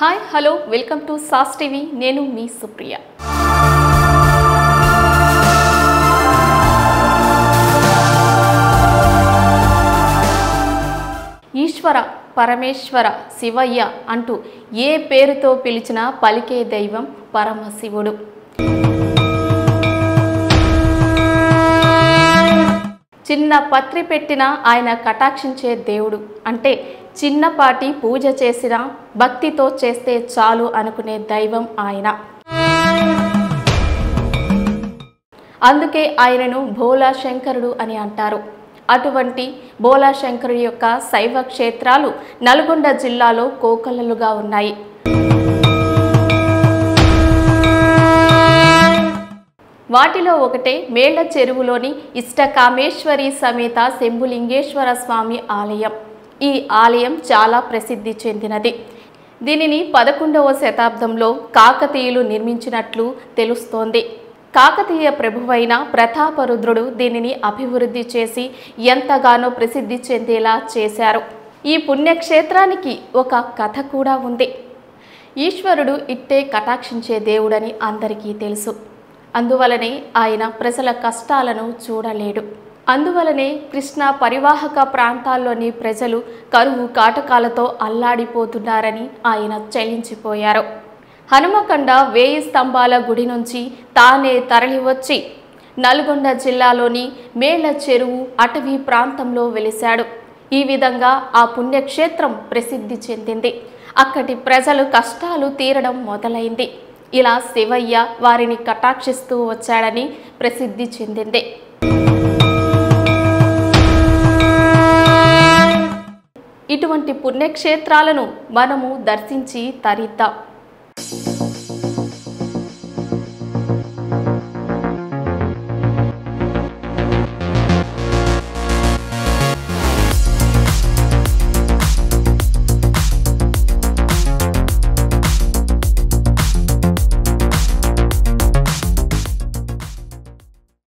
hi hello welcome to సాస్ TV నేను మీ సుప్రియ ఈశ్వర పరమేశ్వర శివయ్య అంటూ ఏ పేరుతో పిలిచినా పలికే దైవం పరమశివుడు చిన్న పత్రి పెట్టినా ఆయన కటాక్షించే దేవుడు అంటే చిన్నపాటి పూజ చేసినా భక్తితో చేస్తే చాలు అనుకునే దైవం ఆయన అందుకే ఆయనను భోలా శంకరుడు అని అంటారు అటువంటి భోలా శంకరుడి యొక్క శైవ క్షేత్రాలు నల్గొండ జిల్లాలో కోకలలుగా ఉన్నాయి వాటిలో ఒకటే మేళ్ల చెరువులోని ఇష్టకామేశ్వరి సమేత శంభులింగేశ్వర స్వామి ఆలయం ఈ ఆలయం చాలా ప్రసిద్ధి చెందినది దీనిని పదకొండవ శతాబ్దంలో కాకతీయులు నిర్మించినట్లు తెలుస్తోంది కాకతీయ ప్రభువైన ప్రతాపరుద్రుడు దీనిని అభివృద్ధి చేసి ఎంతగానో ప్రసిద్ధి చెందేలా చేశారు ఈ పుణ్యక్షేత్రానికి ఒక కథ కూడా ఉంది ఈశ్వరుడు ఇట్టే కటాక్షించే దేవుడని అందరికీ తెలుసు అందువలనే ఆయన ప్రజల కష్టాలను చూడలేడు అందువలనే కృష్ణా పరివాహక ప్రాంతాల్లోని ప్రజలు కరువు కాటకాలతో అల్లాడిపోతున్నారని ఆయన చెల్లించిపోయారు హనుమకొండ వేయి స్తంభాల గుడి నుంచి తానే తరలివచ్చి నల్గొండ జిల్లాలోని మేళ్ల చెరువు అటవీ ప్రాంతంలో వెలిశాడు ఈ విధంగా ఆ పుణ్యక్షేత్రం ప్రసిద్ధి చెందింది అక్కడి ప్రజలు కష్టాలు తీరడం మొదలైంది ఇలా శివయ్య వారిని కటాక్షిస్తూ వచ్చాడని ప్రసిద్ధి చెందింది ఇటువంటి పుణ్యక్షేత్రాలను మనము దర్శించి తరిద్దాం